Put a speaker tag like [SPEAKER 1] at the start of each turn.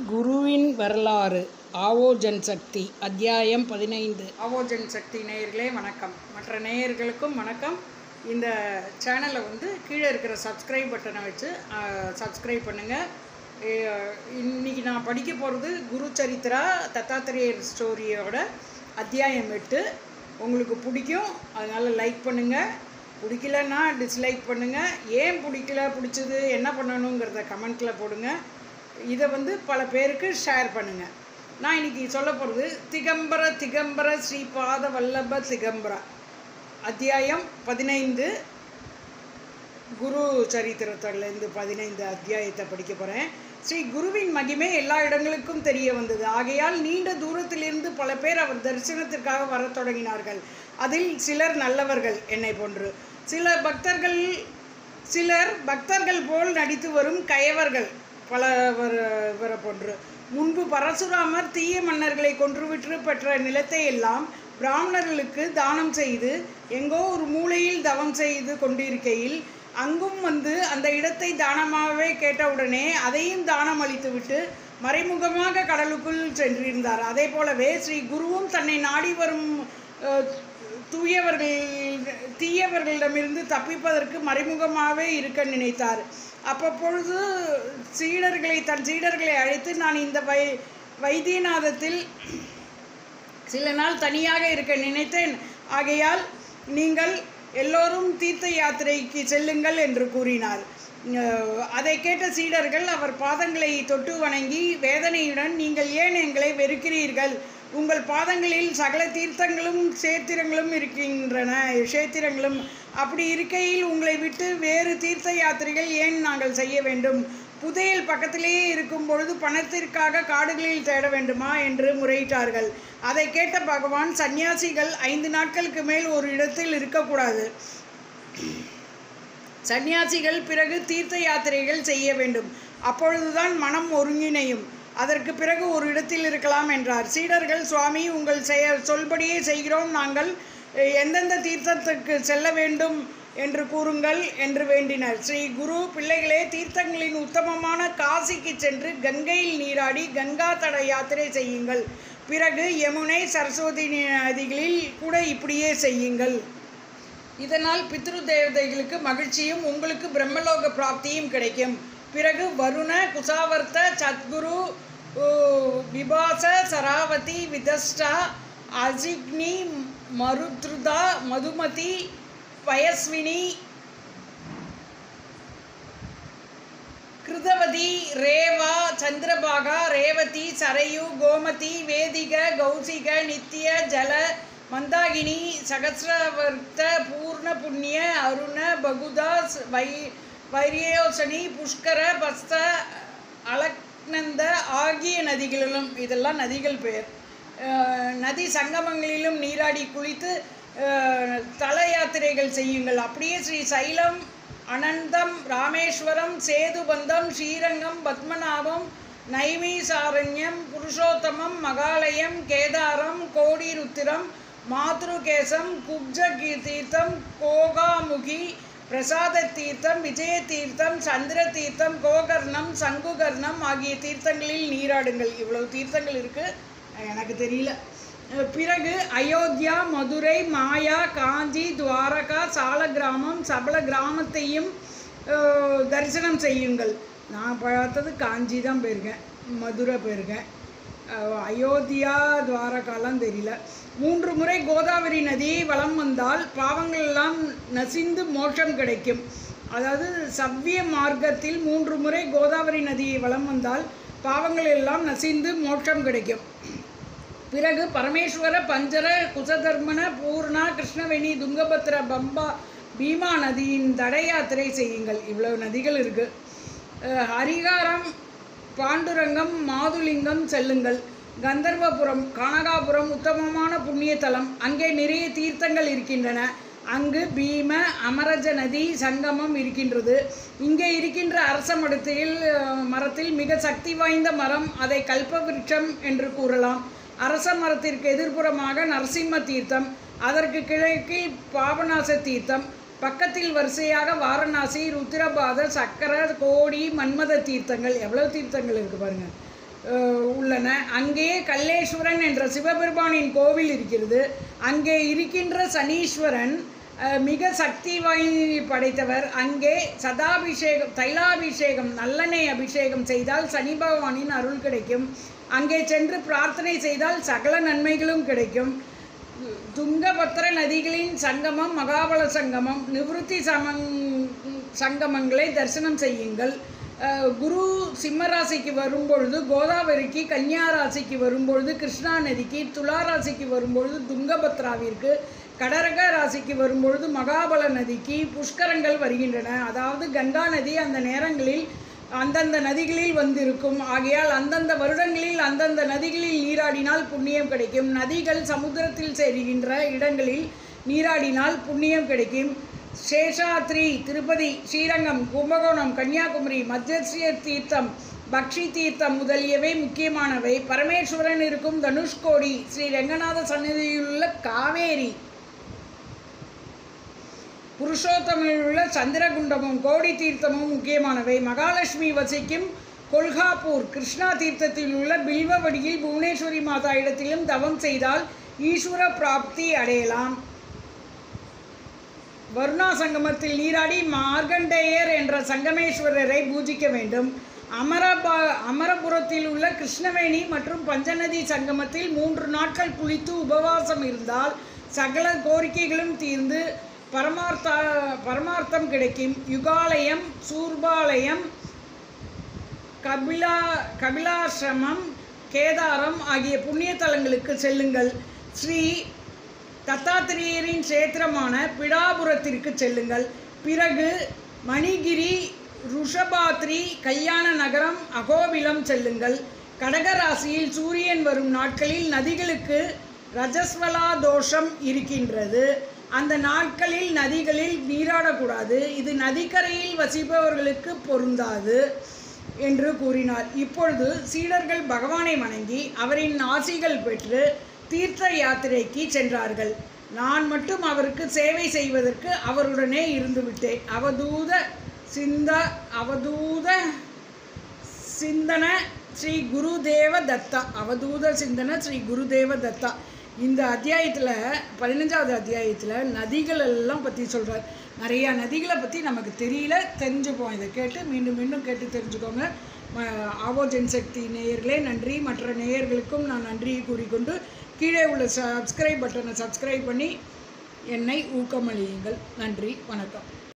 [SPEAKER 1] குருவின் வரலாறு ஆவோஜன் சக்தி அத்தியாயம் பதினைந்து ஆவோஜன் சக்தி நேயர்களே வணக்கம் மற்ற நேயர்களுக்கும் வணக்கம் இந்த சேனலை வந்து கீழே இருக்கிற சப்ஸ்கிரைப் பட்டனை வச்சு சப்ஸ்கிரைப் பண்ணுங்கள் இன்னைக்கு நான் படிக்க போகிறது குரு சரித்திரா தத்தாத்திரேயர் ஸ்டோரியோட அத்தியாயம் எட்டு உங்களுக்கு பிடிக்கும் அதனால் லைக் பண்ணுங்கள் பிடிக்கலன்னா டிஸ்லைக் பண்ணுங்கள் ஏன் பிடிக்கல பிடிச்சது என்ன பண்ணணுங்கிறத கமெண்ட்டில் போடுங்க இதை வந்து பல பேருக்கு ஷேர் பண்ணுங்கள் நான் இன்னைக்கு சொல்ல போகிறது திகம்பர திகம்பர ஸ்ரீபாத வல்லப திகம்பர அத்தியாயம் பதினைந்து குரு சரித்திரத்திலேருந்து பதினைந்து அத்தியாயத்தை படிக்க போகிறேன் ஸ்ரீ குருவின் மகிமை எல்லா இடங்களுக்கும் தெரிய வந்தது ஆகையால் நீண்ட தூரத்திலிருந்து பல பேர் அவர் தரிசனத்திற்காக வரத் தொடங்கினார்கள் அதில் சிலர் நல்லவர்கள் என்னை போன்று சில பக்தர்கள் சிலர் பக்தர்கள் போல் நடித்து வரும் கயவர்கள் பல வர போன்று முன்பு பரசுராமர் தீய மன்னர்களை கொன்றுவிட்டு பெற்ற நிலத்தை எல்லாம் பிராமணர்களுக்கு தானம் செய்து எங்கோ ஒரு மூலையில் தவம் செய்து கொண்டிருக்கையில் அங்கும் வந்து அந்த இடத்தை தானமாகவே கேட்டவுடனே அதையும் தானம் அளித்துவிட்டு மறைமுகமாக கடலுக்குள் சென்றிருந்தார் அதே போலவே ஸ்ரீ குருவும் தன்னை நாடி வரும் தூயவர்கள் தீயவர்களிடமிருந்து தப்பிப்பதற்கு மறைமுகமாகவே இருக்க நினைத்தார் அப்பப்பொழுது சீடர்களை தன் சீடர்களை அழைத்து நான் இந்த வை வைத்தியநாதத்தில் சில நாள் தனியாக இருக்க நினைத்தேன் ஆகையால் நீங்கள் எல்லோரும் தீர்த்த யாத்திரைக்கு செல்லுங்கள் என்று கூறினார் அதை கேட்ட சீடர்கள் அவர் பாதங்களை தொட்டு வணங்கி வேதனையுடன் நீங்கள் ஏன் எங்களை வெறுக்கிறீர்கள் உங்கள் பாதங்களில் சகல தீர்த்தங்களும் சேத்திரங்களும் இருக்கின்றன சேத்திரங்களும் அப்படி இருக்கையில் உங்களை விட்டு வேறு தீர்த்த யாத்திரைகள் ஏன் நாங்கள் செய்ய வேண்டும் புதையல் பக்கத்திலேயே இருக்கும் பொழுது பணத்திற்காக காடுகளில் தேட வேண்டுமா என்று முறையிட்டார்கள் அதை கேட்ட பகவான் சன்னியாசிகள் ஐந்து நாட்களுக்கு மேல் ஒரு இடத்தில் இருக்கக்கூடாது சன்னியாசிகள் பிறகு தீர்த்த யாத்திரைகள் செய்ய வேண்டும் அப்பொழுதுதான் மனம் ஒருங்கிணையும் அதற்கு பிறகு ஒரு இடத்தில் இருக்கலாம் என்றார் சீடர்கள் சுவாமி உங்கள் செய சொல்படியே செய்கிறோம் நாங்கள் எந்தெந்த தீர்த்தத்துக்கு செல்ல வேண்டும் என்று கூறுங்கள் என்று வேண்டினர் ஸ்ரீ குரு பிள்ளைகளே தீர்த்தங்களின் உத்தமமான காசிக்கு சென்று கங்கையில் நீராடி கங்கா தட யாத்திரை செய்யுங்கள் பிறகு யமுனை சரஸ்வதி நதிகளில் கூட இப்படியே செய்யுங்கள் இதனால் பித்ரு தேவதைகளுக்கு மகிழ்ச்சியும் உங்களுக்கு பிரம்மலோக பிராப்தியும் கிடைக்கும் பிறகு வருண குசாவர்த்த சத்குரு விபாச சராவதி விதஷ்டா அஜிக்னி மருத்ருதா மதுமதி பயஸ்வினி கிருதவதி ரேவா சந்திரபாகா ரேவதி சரையு கோமதி வேதிக கௌசிக நித்திய ஜல மந்தாகினி சகசிரவர்த்த பூர்ண புண்ணிய அருண பகுதா வை வைரியோசனி புஷ்கர பஸ்த அலக்னந்த ஆகிய நதிகளிலும் இதெல்லாம் நதிகள் பெயர் நதி சங்கமங்களிலும் நீராடி குளித்து தல யாத்திரைகள் செய்யுங்கள் அப்படியே ஸ்ரீ சைலம் அனந்தம் ராமேஸ்வரம் சேதுபந்தம் ஸ்ரீரங்கம் பத்மநாபம் நைமீசாரண்யம் புருஷோத்தமம் மகாலயம் கேதாரம் கோடிருத்திரம் மாத்ருகேசம் குப்ஜ தீர்த்தம் கோகாமுகி பிரசாத தீர்த்தம் விஜய தீர்த்தம் சந்திர தீர்த்தம் கோகர்ணம் சங்குகர்ணம் ஆகிய தீர்த்தங்களில் நீராடுங்கள் இவ்வளவு தீர்த்தங்கள் இருக்குது எனக்கு தெரியல பிறகு அயோத்தியா மதுரை மாயா காஞ்சி துவாரகா சால கிராமம் சபல கிராமத்தையும் தரிசனம் செய்யுங்கள் நான் பார்த்தது காஞ்சி தான் போயிருக்கேன் மதுரை போயிருக்கேன் அயோத்தியா துவாரகாலாம் தெரியல மூன்று முறை கோதாவரி நதியை வலம் வந்தால் பாவங்கள் எல்லாம் நசிந்து மோட்சம் கிடைக்கும் அதாவது சவ்விய மார்க்கத்தில் மூன்று முறை கோதாவரி நதியை வலம் வந்தால் பாவங்கள் எல்லாம் நசிந்து மோட்சம் கிடைக்கும் பிறகு பரமேஸ்வர பஞ்சர குசதர்மன பூர்ணா கிருஷ்ணவேணி துங்கபத்ர பம்பா பீமா நதியின் தட யாத்திரை செய்யுங்கள் இவ்வளவு நதிகள் இருக்குது ஹரிகாரம் பாண்டுரங்கம் மாதுலிங்கம் செல்லுங்கள் கந்தர்வபுரம் கானகாபுரம் உத்தமமான புண்ணிய தலம் அங்கே நிறைய தீர்த்தங்கள் இருக்கின்றன அங்கு பீம அமரஜ நதி சங்கமம் இருக்கின்றது இங்கே இருக்கின்ற அரச மடத்தில் மரத்தில் மிக சக்தி வாய்ந்த மரம் அதை கல்ப விருட்சம் என்று கூறலாம் அரச மரத்திற்கு எதிர்ப்புறமாக நரசிம்ம தீர்த்தம் அதற்கு கிழக்கில் பாபநாச தீர்த்தம் பக்கத்தில் வரிசையாக வாரணாசி ருத்திரபாத சக்கர கோடி மன்மத தீர்த்தங்கள் எவ்வளோ தீர்த்தங்கள் இருக்குது பாருங்கள் அஹ், உள்ளன அங்கே கல்லேஸ்வரன் என்ற சிவபெருமானின் கோவில் இருக்கிறது அங்கே இருக்கின்ற சனீஸ்வரன் அஹ், மிக சக்தி வாய் படைத்தவர் அங்கே சதாபிஷேகம் தைலாபிஷேகம் நல்லெண்ணெய் அபிஷேகம் செய்தால் சனி பகவானின் அருள் கிடைக்கும் அங்கே சென்று பிரார்த்தனை செய்தால் சகல நன்மைகளும் கிடைக்கும் துங்கபத்திர நதிகளின் சங்கமம் மகாபல சங்கமம் நிவிருத்தி சமங் சங்கமங்களை தரிசனம் செய்யுங்கள் அஹ், குரு சிம்ம ராசிக்கு வரும்பொழுது கோதாவரிக்கு கன்னியா ராசிக்கு வரும்பொழுது கிருஷ்ணா நதிக்கு துலா ராசிக்கு வரும்பொழுது துங்கபத்ராவிற்கு கடரக ராசிக்கு வரும்பொழுது மகாபல நதிக்கு புஷ்கரங்கள் வருகின்றன அதாவது கங்கா நதி அந்த நேரங்களில் அந்தந்த நதிகளில் வந்திருக்கும் ஆகையால் அந்தந்த வருடங்களில் அந்தந்த நதிகளில் நீராடினால் புண்ணியம் கிடைக்கும் நதிகள் சமுத்திரத்தில் சேருகின்ற இடங்களில் நீராடினால் புண்ணியம் கிடைக்கும் சேஷாத்ரி திருப்பதி ஸ்ரீரங்கம் கும்பகோணம் கன்னியாகுமரி மத்திய தீர்த்தம் பக்ஷி தீர்த்தம் முதலியவை முக்கியமானவை பரமேஸ்வரன் இருக்கும் தனுஷ்கோடி ஸ்ரீ ரங்கநாத சன்னதியிலுள்ள காவேரி புருஷோத்தமில் உள்ள சந்திரகுண்டமும் கோடி தீர்த்தமும் முக்கியமானவை மகாலட்சுமி வசிக்கும் கொல்காப்பூர் கிருஷ்ணா தீர்த்தத்தில் உள்ள பில்வவடியில் புவனேஸ்வரி மாதா இடத்திலும் தவம் செய்தால் ஈஸ்வர பிராப்தி அடையலாம் வருணா சங்கமத்தில் நீராடி மார்கண்டேயர் என்ற சங்கமேஸ்வரரை பூஜிக்க வேண்டும் அமரபா அமரபுரத்தில் உள்ள கிருஷ்ணவேணி மற்றும் பஞ்சநதி சங்கமத்தில் மூன்று நாட்கள் குளித்து உபவாசம் இருந்தால் சகல கோரிக்கைகளும் தீர்ந்து பரமார்த்த பரமார்த்தம் கிடைக்கும் யுகாலயம் சூர்பாலயம் கபிலா கபிலாசிரமம் கேதாரம் ஆகிய புண்ணிய தலங்களுக்கு செல்லுங்கள் ஸ்ரீ தத்தாத்திரேயரின் சேத்திரமான பிடாபுரத்திற்கு செல்லுங்கள் பிறகு மணிகிரி ருஷபாத்ரி கல்யாண நகரம் அகோபிலம் செல்லுங்கள் கடகராசியில் சூரியன் வரும் நாட்களில் நதிகளுக்கு ரஜஸ்வலா தோஷம் இருக்கின்றது அந்த நாட்களில் நதிகளில் நீராடக்கூடாது இது நதிக்கரையில் வசிப்பவர்களுக்கு பொருந்தாது என்று கூறினார் இப்பொழுது சீடர்கள் பகவானை வணங்கி அவரின் ஆசிகள் பெற்று தீர்த்த யாத்திரைக்கு சென்றார்கள் நான் மட்டும் அவருக்கு சேவை செய்வதற்கு அவருடனே இருந்துவிட்டேன் அவதூத சிந்த அவதூத சிந்தன ஸ்ரீ குருதேவ தத்தா அவதூத சிந்தன ஸ்ரீ குருதேவ தத்தா இந்த அத்தியாயத்தில் பதினஞ்சாவது அத்தியாயத்தில் நதிகள் எல்லாம் பற்றி சொல்கிறார் நிறையா நதிகளை பற்றி நமக்கு தெரியல தெரிஞ்சுப்போம் இதை கேட்டு மீண்டும் மீண்டும் கேட்டு தெரிஞ்சுக்கோங்க ம- ஆவோ ஜென்சக்தி நேயர்களே நன்றி மற்ற நேயர்களுக்கும் நான் நன்றியை கூறிக்கொண்டு கீழே உள்ள சப்ஸ்கிரைப் பட்டனை சப்ஸ்கிரைப் பண்ணி என்னை ஊக்கமளியுங்கள் நன்றி வணக்கம்